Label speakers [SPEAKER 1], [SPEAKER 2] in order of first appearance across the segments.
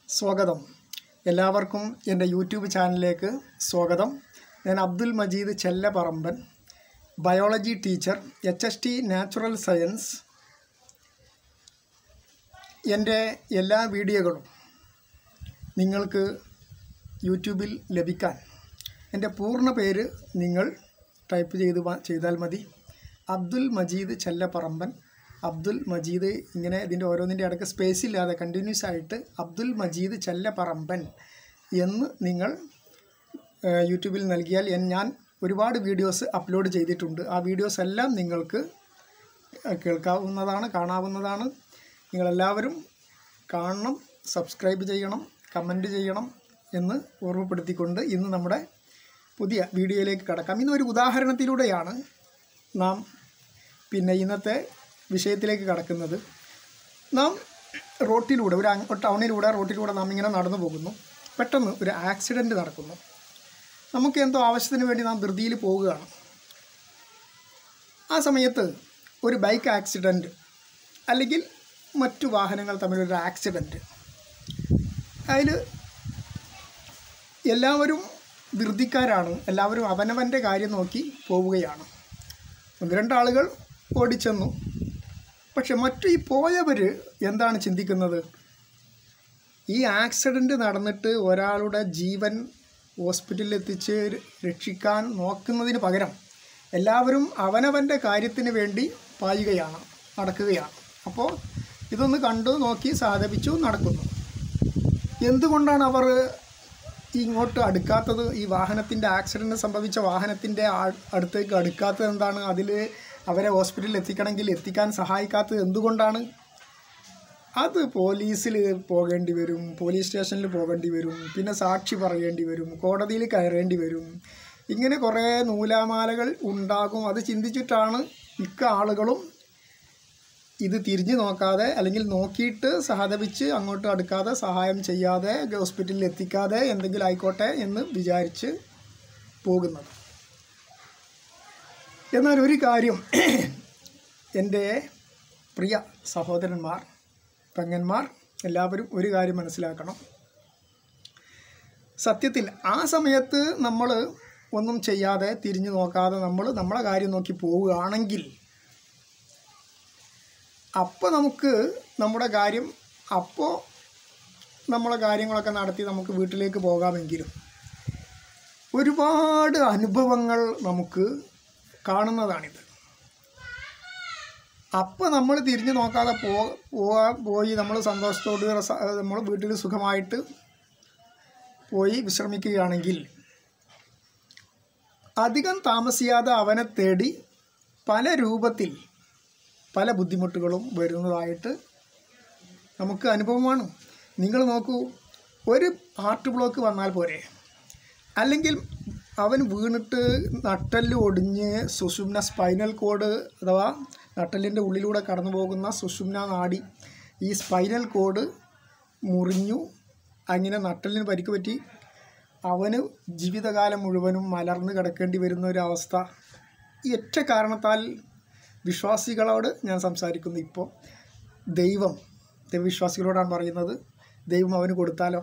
[SPEAKER 1] സ്വാഗതം എല്ലാവർക്കും എൻ്റെ യൂട്യൂബ് ചാനലിലേക്ക് സ്വാഗതം ഞാൻ Abdul Majeed Chellaparamban biology teacher H S T natural science എൻ്റെ എല്ലാ വീഡിയോകളും നിങ്ങൾക്ക് യൂട്യൂബിൽ ലഭിക്കാൻ എൻ്റെ പൂർണ്ണ പേര് നിങ്ങൾ ടൈപ്പ് ചെയ്ത് വാ- ചെയ്താൽ മതി അബ്ദുൽ മജീദ് ചെല്ലപ്പറമ്പൻ അബ്ദുൽ മജീദ് ഇങ്ങനെ ഇതിൻ്റെ ഓരോന്നിൻ്റെ ഇടയ്ക്ക് സ്പേസ് ഇല്ലാതെ കണ്ടിന്യൂസ് ആയിട്ട് അബ്ദുൽ മജീദ് ചെല്ലപ്പറമ്പൻ എന്ന് നിങ്ങൾ ഏഹ്, യൂട്യൂബിൽ നൽകിയാൽ എൻ- ഞാൻ ഒരുപാട് വീഡിയോസ് അപ്ലോഡ് ചെയ്തിട്ടുണ്ട് ആ വീഡിയോസ് എല്ലാം നിങ്ങൾക്ക് കേൾക്കാവുന്നതാണ് കാണാവുന്നതാണ് നിങ്ങളെല്ലാവരും കാണണം സബ്സ്ക്രൈബ് ചെയ്യണം കമൻറ്റ് ചെയ്യണം എന്ന് ഓർമ്മപ്പെടുത്തിക്കൊണ്ട് ഇന്ന് നമ്മുടെ പുതിയ വീഡിയോയിലേക്ക് കടക്കാം ഇന്ന് ഒരു ഉദാഹരണത്തിലൂടെയാണ് നാം പിന്നെ ഇന്നത്തെ വിഷയത്തിലേക്ക് കടക്കുന്നത് നാം റോട്ടിലൂടെ ഒരു അങ്ങ് ടൗണിലൂടെ റോട്ടിലൂടെ നാം ഇങ്ങനെ നടന്നു പോകുന്നു പെട്ടെന്ന് ഒരു ആക്സിഡൻറ്റ് നടക്കുന്നു നമുക്ക് എന്തോ ആവശ്യത്തിന് വേണ്ടി നാം ധൃതിയിൽ പോവുകയാണ് ആ സമയത്ത് ഒരു ബൈക്ക് ആക്സിഡൻറ്റ് അല്ലെങ്കിൽ മറ്റു വാഹനങ്ങൾ തമ്മിലൊരു ആക്സിഡൻറ്റ് അതിൽ എല്ലാവരും ധൃതിക്കാരാണ് എല്ലാവരും അവനവൻ്റെ കാര്യം നോക്കി പോവുകയാണ് ഒന്ന് രണ്ടാളുകൾ ഓടിച്ചെന്നു പക്ഷെ മറ്റു ഈ പോയവർ എന്താണ് ചിന്തിക്കുന്നത് ഈ ആക്സിഡൻറ്റ് നടന്നിട്ട് ഒരാളുടെ ജീവൻ ഹോസ്പിറ്റലിൽ എത്തിച്ച് രക്ഷിക്കാൻ നോക്കുന്നതിന് പകരം എല്ലാവരും അവനവൻ്റെ കാര്യത്തിന് വേണ്ടി പായുകയാണ് നടക്കുകയാണ് അപ്പോൾ ഇതൊന്ന് കണ്ടു നോക്കി സാധിപ്പിച്ചു നടക്കുന്നു എന്തുകൊണ്ടാണ് അവർ ഇങ്ങോട്ട് അടുക്കാത്തത് ഈ വാഹനത്തിൻ്റെ ആക്സിഡൻറ്റ് സംഭവിച്ച വാഹനത്തിൻ്റെ ആ- അടുത്തേക്ക് അടുക്കാത്തത് എന്താണ് അതിൽ അവരെ ഹോസ്പിറ്റലിൽ എത്തിക്കണമെങ്കിൽ എത്തിക്കാൻ സഹായിക്കാത്തത് എന്തുകൊണ്ടാണ് അത് പോലീസിൽ പോകേണ്ടി വരും പോലീസ് സ്റ്റേഷനിൽ പോകേണ്ടി വരും പിന്നെ സാക്ഷി പറയേണ്ടി വരും കോടതിയിൽ കയറേണ്ടി വരും ഇങ്ങനെ കുറേ നൂലാമാലകൾ ഉണ്ടാകും അത് ചിന്തിച്ചിട്ടാണ് മിക്ക ആളുകളും ഇത് തിരിഞ്ഞു നോക്കാതെ അല്ലെങ്കിൽ നോക്കിയിട്ട് സഹതപിച്ച് അങ്ങോട്ട് അടുക്കാതെ സഹായം ചെയ്യാതെ ഹോസ്പിറ്റലിൽ എത്തിക്കാതെ എന്തെങ്കിലും ആയിക്കോട്ടെ എന്ന് വിചാരിച്ച് പോകുന്നത് എന്നാൽ ഒരു കാര്യം എൻ്റെ പ്രിയ സഹോദരന്മാർ പെങ്ങന്മാർ എല്ലാവരും ഒരു കാര്യം മനസ്സിലാക്കണം സത്യത്തിൽ ആ സമയത്ത് നമ്മൾ ഒന്നും ചെയ്യാതെ തിരിഞ്ഞു നോക്കാതെ നമ്മൾ നമ്മളെ കാര്യം നോക്കി പോവുകയാണെങ്കിൽ അപ്പോൾ നമുക്ക് നമ്മുടെ കാര്യം അപ്പോൾ നമ്മളെ കാര്യങ്ങളൊക്കെ നടത്തി നമുക്ക് വീട്ടിലേക്ക് പോകാമെങ്കിലും ഒരുപാട് അനുഭവങ്ങൾ നമുക്ക് കാണുന്നതാണിത് അപ്പോൾ നമ്മൾ തിരിഞ്ഞു നോക്കാതെ പോ പോകാൻ പോയി നമ്മൾ സന്തോഷത്തോട് നമ്മൾ വീട്ടിൽ സുഖമായിട്ട് പോയി വിശ്രമിക്കുകയാണെങ്കിൽ അധികം താമസിയാതെ അവനെ തേടി പല രൂപത്തിൽ പല ബുദ്ധിമുട്ടുകളും വരുന്നതായിട്ട് നമുക്ക് അനുഭവമാണ് നിങ്ങൾ നോക്കൂ ഒരു ഹാർട്ട് ബ്ലോക്ക് വന്നാൽ പോരെ അല്ലെങ്കിൽ അവൻ വീണിട്ട് നട്ടെല്ല് ഒടിഞ്ഞ് സുഷുമ്ന സ്പൈനൽ കോഡ് അഥവാ നട്ടെല്ലിൻ്റെ ഉള്ളിലൂടെ കടന്നു പോകുന്ന സുഷുമ്ന നാഡി ഈ സ്പൈനൽ കോഡ് മുറിഞ്ഞു അങ്ങനെ നട്ടെല്ലിന് പരിക്ക് പറ്റി അവന് ജീവിതകാലം മുഴുവനും മലർന്ന് കിടക്കേണ്ടി വരുന്ന ഒരു അവസ്ഥ ഈ ഒറ്റ കാരണത്താൽ വിശ്വാസികളോട് ഞാൻ സംസാരിക്കുന്നു ഇപ്പോൾ ദൈവം ദൈവവിശ്വാസികളോടാണ് പറയുന്നത് ദൈവം അവന് കൊടുത്താലോ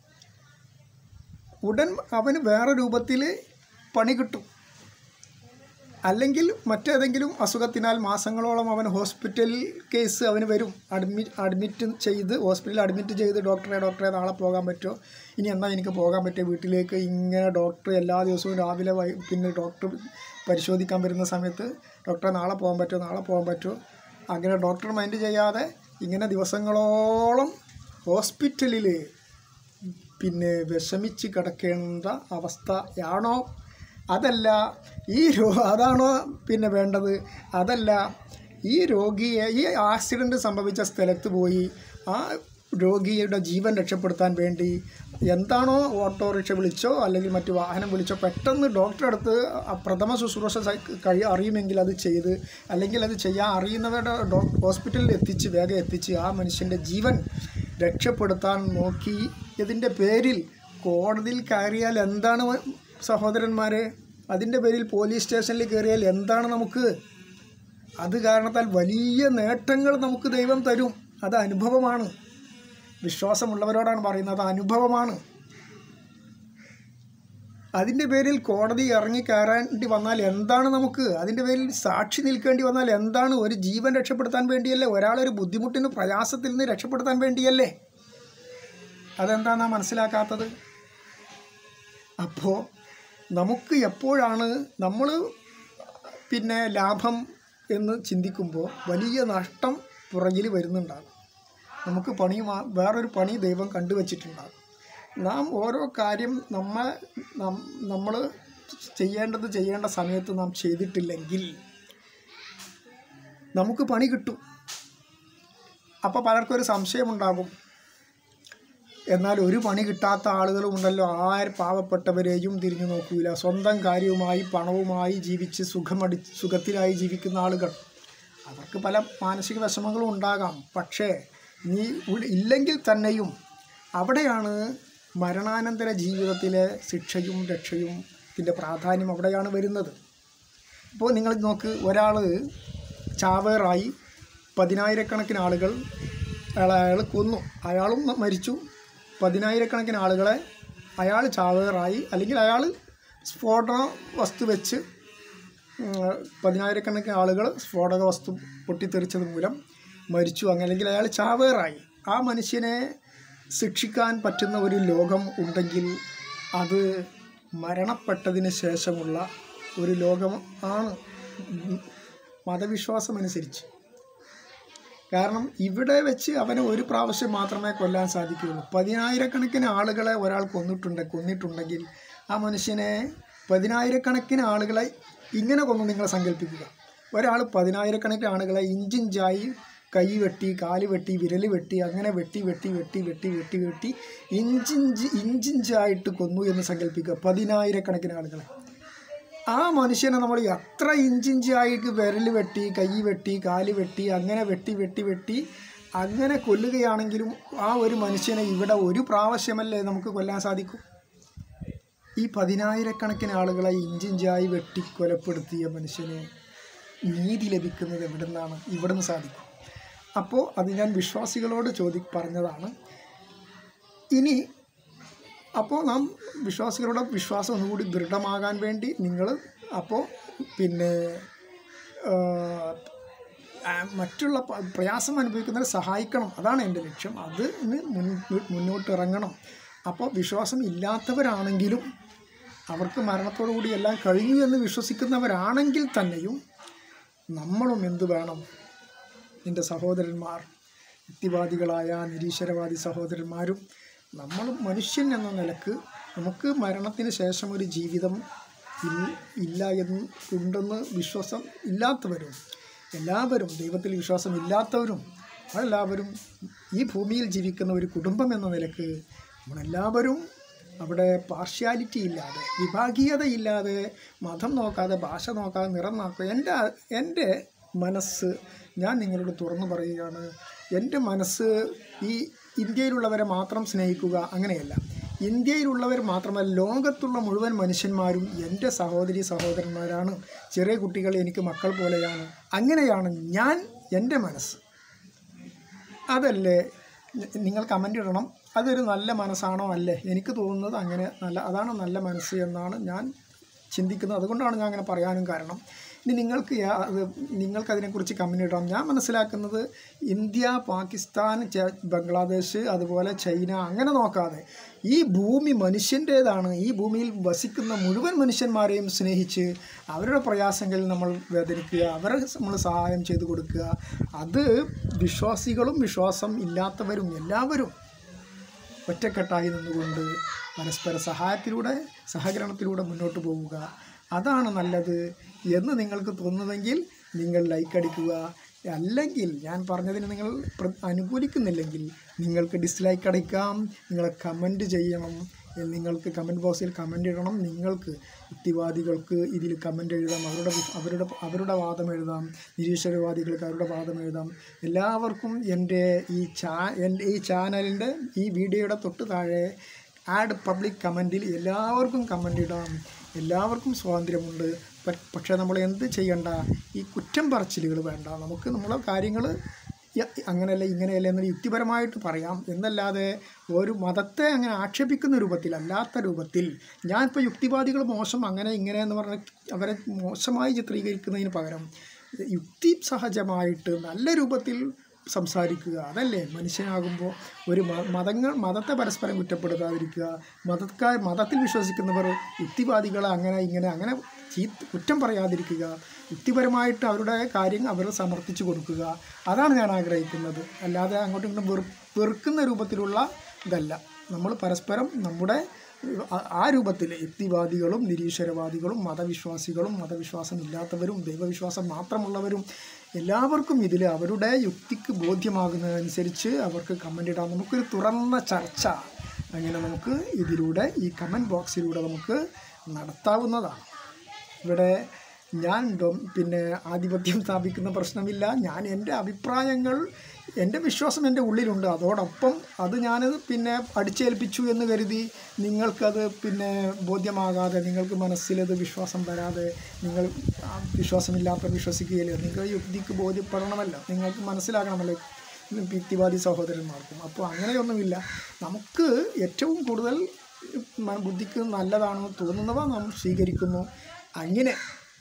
[SPEAKER 1] ഉടൻ അവന് വേറെ രൂപത്തിൽ പണി കിട്ടും അല്ലെങ്കിൽ മറ്റേതെങ്കിലും അസുഖത്തിനാൽ മാസങ്ങളോളം അവൻ ഹോസ്പിറ്റൽ കേസ് അവന് വരും അഡ്മിറ്റ് അഡ്മിറ്റ് ചെയ്ത് ഹോസ്പിറ്റലിൽ അഡ്മിറ്റ് ചെയ്ത് ഡോക്ടറെ ഡോക്ടറെ നാളെ പോകാൻ പറ്റുമോ ഇനി എന്നാ എനിക്ക് പോകാൻ പറ്റുമോ വീട്ടിലേക്ക് ഇങ്ങനെ ഡോക്ടർ എല്ലാ ദിവസവും രാവിലെ വൈ പിന്നെ ഡോക്ടർ പരിശോധിക്കാൻ വരുന്ന സമയത്ത് ഡോക്ടറെ നാളെ പോകാൻ പറ്റുമോ നാളെ പോകാൻ പറ്റുമോ അങ്ങനെ ഡോക്ടർ മൈൻഡ് ചെയ്യാതെ ഇങ്ങനെ ദിവസങ്ങളോളം ഹോസ്പിറ്റലിൽ പിന്നെ വിഷമിച്ച് കിടക്കേണ്ട അവസ്ഥയാണോ അതല്ല ഈ രോ അതാണോ പിന്നെ വേണ്ടത് അതല്ല ഈ രോഗിയെ ഈ ആക്സിഡൻറ്റ് സംഭവിച്ച സ്ഥലത്ത് പോയി ആ രോഗിയുടെ ജീവൻ രക്ഷപ്പെടുത്താൻ വേണ്ടി എന്താണോ ഓട്ടോറിക്ഷ വിളിച്ചോ അല്ലെങ്കിൽ മറ്റു വാഹനം വിളിച്ചോ പെട്ടെന്ന് ഡോക്ടറെ അടുത്ത് ആ പ്രഥമ ശുശ്രൂഷ സ- കഴി അറിയുമെങ്കിൽ അത് ചെയ്ത് അല്ലെങ്കിൽ അത് ചെയ്യാൻ അറിയുന്നവരുടെ ഡോ ഹോസ്പിറ്റലിൽ എത്തിച്ച് വേഗം എത്തിച്ച് ആ മനുഷ്യൻ്റെ ജീവൻ രക്ഷപ്പെടുത്താൻ നോക്കി ഇതിൻ്റെ പേരിൽ കോടതിയിൽ കയറിയാൽ എന്താണ് വ- സഹോദരന്മാരെ അതിൻ്റെ പേരിൽ പോലീസ് സ്റ്റേഷനിൽ കയറിയാൽ എന്താണ് നമുക്ക് അത് കാരണത്താൽ വലിയ നേട്ടങ്ങൾ നമുക്ക് ദൈവം തരും അത് അനുഭവമാണ് വിശ്വാസമുള്ളവരോടാണ് പറയുന്നത് അനുഭവമാണ് അതിൻ്റെ പേരിൽ കോടതി ഇറങ്ങി കയറേണ്ടി വന്നാൽ എന്താണ് നമുക്ക് അതിൻ്റെ പേരിൽ സാക്ഷി നിൽക്കേണ്ടി വന്നാൽ എന്താണ് ഒരു ജീവൻ രക്ഷപ്പെടുത്താൻ വേണ്ടിയല്ലേ ഒരാളൊരു ബുദ്ധിമുട്ടിന് പ്രയാസത്തിൽ നിന്ന് രക്ഷപ്പെടുത്താൻ വേണ്ടിയല്ലേ അതെന്താ നാം മനസ്സിലാക്കാത്തത് അപ്പോൾ നമുക്ക് എപ്പോഴാണ് നമ്മൾ പിന്നെ ലാഭം എന്ന് ചിന്തിക്കുമ്പോൾ വലിയ നഷ്ടം പുറകിൽ വരുന്നുണ്ടാകും നമുക്ക് പണി മാ- വേറൊരു പണി ദൈവം കണ്ടുവച്ചിട്ടുണ്ടാകും നാം ഓരോ കാര്യം നമ്മ നമ്മൾ ചെയ്യേണ്ടത് ചെയ്യേണ്ട സമയത്ത് നാം ചെയ്തിട്ടില്ലെങ്കിൽ നമുക്ക് പണി കിട്ടും അപ്പോൾ പലർക്കും ഒരു സംശയമുണ്ടാകും എന്നാൽ ഒരു പണി കിട്ടാത്ത ആളുകളും ഉണ്ടല്ലോ ആര് പാവപ്പെട്ടവരെയും തിരിഞ്ഞു നോക്കൂല സ്വന്തം കാര്യവുമായി പണവുമായി ജീവിച്ച് സുഖമടി സുഖത്തിലായി ജീവിക്കുന്ന ആളുകൾ അവർക്ക് പല മാനസിക വിഷമങ്ങളും ഉണ്ടാകാം പക്ഷേ നീ ഉൾ- ഇല്ലെങ്കിൽ തന്നെയും അവിടെയാണ് മരണാനന്തര ജീവിതത്തിലെ ശിക്ഷയും രക്ഷയും ഇതിൻ്റെ പ്രാധാന്യം അവിടെയാണ് വരുന്നത് ഇപ്പോൾ നിങ്ങൾ നോക്ക് ഒരാൾ ചാവേറായി പതിനായിരക്കണക്കിന് ആളുകൾ അയാളെ അയാൾ കൊന്നു അയാളും മരിച്ചു പതിനായിരക്കണക്കിന് ആളുകളെ അയാൾ ചാവേറായി അല്ലെങ്കിൽ അയാൾ സ്ഫോടന വസ്തു വെച്ച് ഉം, പതിനായിരക്കണക്കിന് ആളുകൾ സ്ഫോടക വസ്തു പൊട്ടിത്തെറിച്ചത് മൂലം മരിച്ചു അങ്ങനെ അല്ലെങ്കിൽ അയാൾ ചാവേറായി ആ മനുഷ്യനെ ശിക്ഷിക്കാൻ പറ്റുന്ന ഒരു ലോകം ഉണ്ടെങ്കിൽ അത് മരണപ്പെട്ടതിന് ശേഷമുള്ള ഒരു ലോകം ആണ് ഉം, മതവിശ്വാസമനുസരിച്ച് കാരണം ഇവിടെ വെച്ച് അവനെ ഒരു പ്രാവശ്യം മാത്രമേ കൊല്ലാൻ സാധിക്കുകയുള്ളൂ പതിനായിരക്കണക്കിന് ആളുകളെ ഒരാൾ കൊന്നിട്ടുണ്ട് കൊന്നിട്ടുണ്ടെങ്കിൽ ആ മനുഷ്യനെ പതിനായിരക്കണക്കിന് ആളുകളെ ഇങ്ങനെ കൊന്നു നിങ്ങൾ സങ്കല്പിക്കുക ഒരാൾ പതിനായിരക്കണക്കിന് ആളുകളെ ഇഞ്ചിഞ്ചായി കൈ വെട്ടി കാല് വെട്ടി വിരൽ വെട്ടി അങ്ങനെ വെട്ടി വെട്ടി വെട്ടി വെട്ടി വെട്ടി വെട്ടി ഇഞ്ചിഞ്ച് ഇഞ്ചിഞ്ചായിട്ട് കൊന്നു എന്ന് സങ്കല്പിക്കുക പതിനായിരക്കണക്കിന് ആളുകളെ ആ മനുഷ്യനെ നമ്മൾ എത്ര ഇഞ്ചിഞ്ചായിട്ട് വിരൽ വെട്ടി കൈ വെട്ടി കാല് വെട്ടി അങ്ങനെ വെട്ടി വെട്ടി വെട്ടി അങ്ങനെ കൊല്ലുകയാണെങ്കിലും ആ ഒരു മനുഷ്യനെ ഇവിടെ ഒരു പ്രാവശ്യമല്ലേ നമുക്ക് കൊല്ലാൻ സാധിക്കും ഈ പതിനായിരക്കണക്കിന് ആളുകളെ ഇഞ്ചിഞ്ചായി വെട്ടി കൊലപ്പെടുത്തിയ മനുഷ്യന് നീതി ലഭിക്കുന്നത് എവിടെ നിന്നാണ് ഇവിടെ നിന്ന് സാധിക്കും അപ്പോൾ അത് ഞാൻ വിശ്വാസികളോട് ചോദി പറഞ്ഞതാണ് ഇനി അപ്പോൾ നാം വിശ്വാസികളുടെ വിശ്വാസം ഒന്നുകൂടി ദൃഢമാകാൻ വേണ്ടി നിങ്ങൾ അപ്പോൾ പിന്നെ ആ, ആ, മറ്റുള്ള പ- പ്രയാസം അനുഭവിക്കുന്നവരെ സഹായിക്കണം അതാണ് എൻ്റെ ലക്ഷ്യം അതിന് മുൻ മുന്നോട്ട് ഇറങ്ങണം അപ്പോൾ വിശ്വാസം ഇല്ലാത്തവരാണെങ്കിലും അവർക്ക് മരണത്തോടു കൂടി എല്ലാം കഴിഞ്ഞു എന്ന് വിശ്വസിക്കുന്നവരാണെങ്കിൽ തന്നെയും നമ്മളും എന്ത് വേണം എൻ്റെ സഹോദരന്മാർ യുക്തിവാദികളായ നിരീശ്വരവാദി സഹോദരന്മാരും നമ്മളും മനുഷ്യൻ എന്ന നിലക്ക് നമുക്ക് മരണത്തിന് ശേഷം ഒരു ജീവിതം ഇൽ- ഇല്ല എന്ന് ഉണ്ടെന്ന് വിശ്വാസം ഇല്ലാത്തവരും എല്ലാവരും ദൈവത്തിൽ വിശ്വാസം ഇല്ലാത്തവരും എല്ലാവരും ഈ ഭൂമിയിൽ ജീവിക്കുന്ന ഒരു കുടുംബം എന്ന നിലക്ക് നമ്മളെല്ലാവരും അവിടെ പാർഷ്യാലിറ്റി ഇല്ലാതെ വിഭാഗീയതയില്ലാതെ മതം നോക്കാതെ ഭാഷ നോക്കാതെ നിറം നോക്കാതെ എൻ്റെ എൻ്റെ മനസ്സ് ഞാൻ നിങ്ങളോട് തുറന്നു പറയുകയാണ് എൻ്റെ മനസ്സ് ഈ ഇന്ത്യയിലുള്ളവരെ മാത്രം സ്നേഹിക്കുക അങ്ങനെയല്ല ഇന്ത്യയിലുള്ളവർ മാത്രമല്ല ലോകത്തുള്ള മുഴുവൻ മനുഷ്യന്മാരും എൻ്റെ സഹോദരി സഹോദരന്മാരാണ് ചെറിയ കുട്ടികൾ എനിക്ക് മക്കൾ പോലെയാണ് അങ്ങനെയാണ് ഞാൻ എൻ്റെ മനസ്സ് അതല്ലേ നി- നിങ്ങൾ കമൻ്റ് ഇടണം അതൊരു നല്ല മനസ്സാണോ അല്ലേ എനിക്ക് തോന്നുന്നത് അങ്ങനെ നല്ല അതാണ് നല്ല മനസ്സ് എന്നാണ് ഞാൻ ചിന്തിക്കുന്നത് അതുകൊണ്ടാണ് ഞാൻ അങ്ങനെ പറയാനും കാരണം ഇനി നിങ്ങൾക്ക് യാ- അത് നിങ്ങൾക്ക് അതിനെക്കുറിച്ച് കമൻ്റ് ഇടാം ഞാൻ മനസ്സിലാക്കുന്നത് ഇന്ത്യ പാകിസ്ഥാൻ ച- ബംഗ്ലാദേശ് അതുപോലെ ചൈന അങ്ങനെ നോക്കാതെ ഈ ഭൂമി മനുഷ്യൻ്റേതാണ് ഈ ഭൂമിയിൽ വസിക്കുന്ന മുഴുവൻ മനുഷ്യന്മാരെയും സ്നേഹിച്ച് അവരുടെ പ്രയാസങ്ങളിൽ നമ്മൾ വേദനിക്കുക അവരെ നമ്മൾ സഹായം ചെയ്തു കൊടുക്കുക അത് വിശ്വാസികളും വിശ്വാസം ഇല്ലാത്തവരും എല്ലാവരും ഒറ്റക്കെട്ടായി നിന്നുകൊണ്ട് പരസ്പര സഹായത്തിലൂടെ സഹകരണത്തിലൂടെ മുന്നോട്ട് പോവുക അതാണ് നല്ലത് എന്ന് നിങ്ങൾക്ക് തോന്നുന്നതെങ്കിൽ നിങ്ങൾ ലൈക്ക് അടിക്കുക അല്ലെങ്കിൽ ഞാൻ പറഞ്ഞതിന് നിങ്ങൾ പ്ര- അനുകൂലിക്കുന്നില്ലെങ്കിൽ നിങ്ങൾക്ക് ഡിസ്ലൈക്ക് അടിക്കാം നിങ്ങൾ കമൻറ്റ് ചെയ്യണം എ- നിങ്ങൾക്ക് കമൻറ്റ് ബോക്സിൽ കമൻ്റ് ഇടണം നിങ്ങൾക്ക് യുക്തിവാദികൾക്ക് ഇതിൽ കമൻ്റ് എഴുതാം അവരുടെ വി- അവരുടെ അവരുടെ വാദം എഴുതാം നിരീശ്വരവാദികൾക്ക് അവരുടെ വാദം എഴുതാം എല്ലാവർക്കും എൻ്റെ ഈ ചാ എൻ്റെ ഈ ചാനലിൻ്റെ ഈ വീഡിയോയുടെ തൊട്ട് താഴെ ആഡ് പബ്ലിക് കമൻറ്റിൽ എല്ലാവർക്കും കമൻ്റ് ഇടാം എല്ലാവർക്കും സ്വാതന്ത്ര്യമുണ്ട് പ- പക്ഷേ നമ്മൾ എന്ത് ചെയ്യണ്ട ഈ കുറ്റം പറച്ചിലുകൾ വേണ്ട നമുക്ക് നമ്മളെ കാര്യങ്ങൾ യ- അങ്ങനെയല്ല ഇങ്ങനെയല്ല എന്ന് യുക്തിപരമായിട്ട് പറയാം എന്നല്ലാതെ ഒരു മതത്തെ അങ്ങനെ ആക്ഷേപിക്കുന്ന രൂപത്തിൽ അല്ലാത്ത രൂപത്തിൽ ഞാനിപ്പോൾ യുക്തിവാദികൾ മോശം അങ്ങനെ ഇങ്ങനെ എന്ന് പറഞ്ഞ് അവരെ മോശമായി ചിത്രീകരിക്കുന്നതിന് പകരം യുക്തി സഹജമായിട്ട് നല്ല രൂപത്തിൽ സംസാരിക്കുക അതല്ലേ മനുഷ്യനാകുമ്പോൾ ഒരു മ- മതങ്ങൾ മതത്തെ പരസ്പരം കുറ്റപ്പെടുത്താതിരിക്കുക മതക്കാർ മതത്തിൽ വിശ്വസിക്കുന്നവർ യുക്തിവാദികളെ അങ്ങനെ ഇങ്ങനെ അങ്ങനെ ചീ കുറ്റം പറയാതിരിക്കുക യുക്തിപരമായിട്ട് അവരുടെ കാര്യം അവർ സമർത്ഥിച്ചു കൊടുക്കുക അതാണ് ഞാൻ ആഗ്രഹിക്കുന്നത് അല്ലാതെ അങ്ങോട്ടും ഇങ്ങോട്ടും വെറു വെറുക്കുന്ന രൂപത്തിലുള്ള ഇതല്ല നമ്മൾ പരസ്പരം നമ്മുടെ ആ- ആ രൂപത്തിൽ യുക്തിവാദികളും നിരീശ്വരവാദികളും മതവിശ്വാസികളും മതവിശ്വാസമില്ലാത്തവരും ദൈവവിശ്വാസം മാത്രമുള്ളവരും എല്ലാവർക്കും ഇതിൽ അവരുടെ യുക്തിക്ക് ബോധ്യമാകുന്നതനുസരിച്ച് അവർക്ക് കമൻ്റ് ഇടാം നമുക്കൊരു തുറന്ന ചർച്ച അങ്ങനെ നമുക്ക് ഇതിലൂടെ ഈ കമൻറ്റ് ബോക്സിലൂടെ നമുക്ക് നടത്താവുന്നതാണ് ഇവിടെ ഞാൻ ഡൊ- പിന്നെ ആധിപത്യം സ്ഥാപിക്കുന്ന പ്രശ്നമില്ല ഞാൻ എൻ്റെ അഭിപ്രായങ്ങൾ എൻ്റെ വിശ്വാസം എൻ്റെ ഉള്ളിലുണ്ട് അതോടൊപ്പം അത് ഞാനത് പിന്നെ അടിച്ചേൽപ്പിച്ചു എന്ന് കരുതി നിങ്ങൾക്കത് പിന്നെ ബോധ്യമാകാതെ നിങ്ങൾക്ക് മനസ്സിലത് വിശ്വാസം വരാതെ നിങ്ങൾ ആ വിശ്വാസമില്ലാത്ത വിശ്വസിക്കുകയില്ല നിങ്ങൾക്ക് യുക്തിക്ക് ബോധ്യപ്പെടണമല്ലോ നിങ്ങൾക്ക് മനസ്സിലാകണമല്ലോ യുക്തിവാദി സഹോദരന്മാർക്കും അപ്പോൾ അങ്ങനെയൊന്നുമില്ല നമുക്ക് ഏറ്റവും കൂടുതൽ മ- ബുദ്ധിക്ക് നല്ലതാണെന്ന് തോന്നുന്നവ നാം സ്വീകരിക്കുന്നു അങ്ങനെ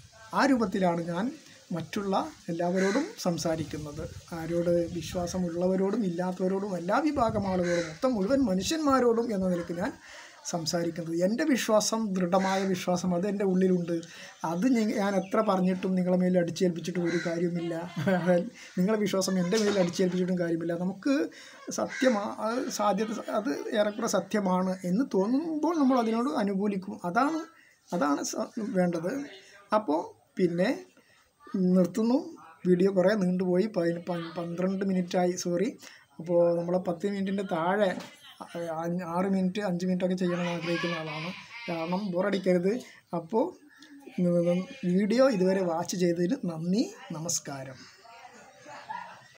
[SPEAKER 1] ആ രൂപത്തിലാണ് ഞാൻ മറ്റുള്ള എല്ലാവരോടും സംസാരിക്കുന്നത് ആരോട് വിശ്വാസമുള്ളവരോടും ഇല്ലാത്തവരോടും എല്ലാ വിഭാഗം ആളുകളോടും മൊത്തം മുഴുവൻ മനുഷ്യന്മാരോടും എന്ന നിലയ്ക്ക് ഞാൻ സംസാരിക്കുന്നത് എൻ്റെ വിശ്വാസം ദൃഢമായ വിശ്വാസം അത് എൻ്റെ ഉള്ളിലുണ്ട് അത് ഞ- ഞാൻ എത്ര പറഞ്ഞിട്ടും നിങ്ങളെ മേൽ അടിച്ചേൽപ്പിച്ചിട്ടും ഒരു കാര്യമില്ല നിങ്ങളെ വിശ്വാസം എൻ്റെ മേൽ അടിച്ചേൽപ്പിച്ചിട്ടും കാര്യമില്ല നമുക്ക് സത്യമാ അത് സാധ്യത അത് ഏറെക്കുറെ സത്യമാണ് എന്ന് തോന്നുമ്പോൾ നമ്മൾ അതിനോട് അനുകൂലിക്കും അതാണ് അതാണ് സ- വേണ്ടത് അപ്പോൾ പിന്നെ നിർത്തുന്നു വീഡിയോ കുറേ നീണ്ടുപോയി പതി- പ- പന്ത്രണ്ട് മിനിറ്റായി സോറി അപ്പോൾ നമ്മൾ പത്ത് മിനിറ്റിൻ്റെ താഴെ അ- അ- ആറ് മിനിറ്റ് അഞ്ച് മിനിറ്റൊക്കെ ചെയ്യണമെന്ന് ആഗ്രഹിക്കുന്ന ആളാണ് കാരണം ബോറടിക്കരുത് അപ്പോൾ വീഡിയോ ഇതുവരെ വാച്ച് ചെയ്തതിന് നന്ദി നമസ്കാരം